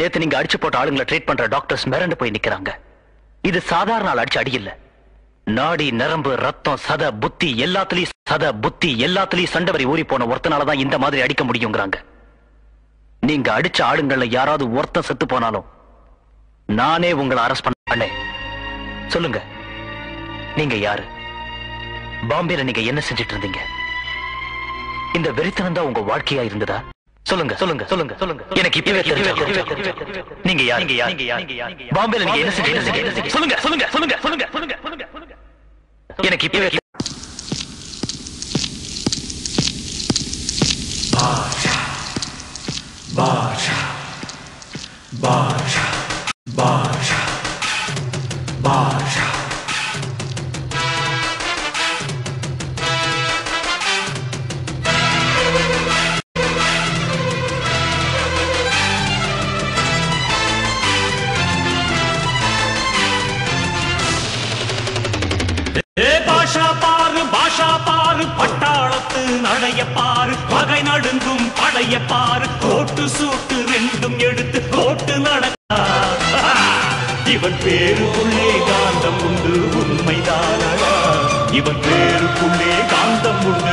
நேத்து நீங்க அடிச்சு போட்ட ஆளுங்களை ட்ரீட் பண்ற டாக்டர்ஸ் மிரண்டு போய் நிக்கிறாங்க இது சாதாரண ஆள் அடிச்ச அடி இல்ல நாடி நரம்பு ரத்தம் சத புத்தி எல்லாத்துலயும் சத புத்தி எல்லாத்துலயும் சண்டவரி ஊறி போன ஒருத்தனாலதான் இந்த மாதிரி அடிக்க முடியுங்கிறாங்க நீங்க அடிச்ச ஆளுங்கள்ல யாராவது ஒருத்தன் செத்து போனாலும் நானே உங்களை அரெஸ்ட் பண்ணேன் சொல்லுங்க நீங்க யாரு பாம்பேல நீங்க என்ன செஞ்சிட்டு இருந்தீங்க இந்த வெறித்தனம் தான் உங்க வாழ்க்கையா இருந்ததா சொல்லுங்க சொல்லுங்க சொல்லுங்க சொல்லுங்க எனக்கு இப்பவே தெரிஞ்சு நீங்க யார் நீங்க யார் நீங்க யார் பாம்பேல நீங்க என்ன செஞ்சீங்க சொல்லுங்க சொல்லுங்க சொல்லுங்க சொல்லுங்க சொல்லுங்க சொல்லுங்க எனக்கு இப்பவே Baja, Baja, Baja, Baja. ஏ பாஷா பாரு பாஷா பாரு பட்டாளத்து நடைய பாரு பகை நடுங்கும் படைய பாரு கோட்டு சூட்டு ரெண்டும் எடுத்து கோட்டு நடக்கா இவன் பேருக்குள்ளே காந்தம் உண்டு உண்மைதானடா இவன் பேருக்குள்ளே காந்தம் உண்டு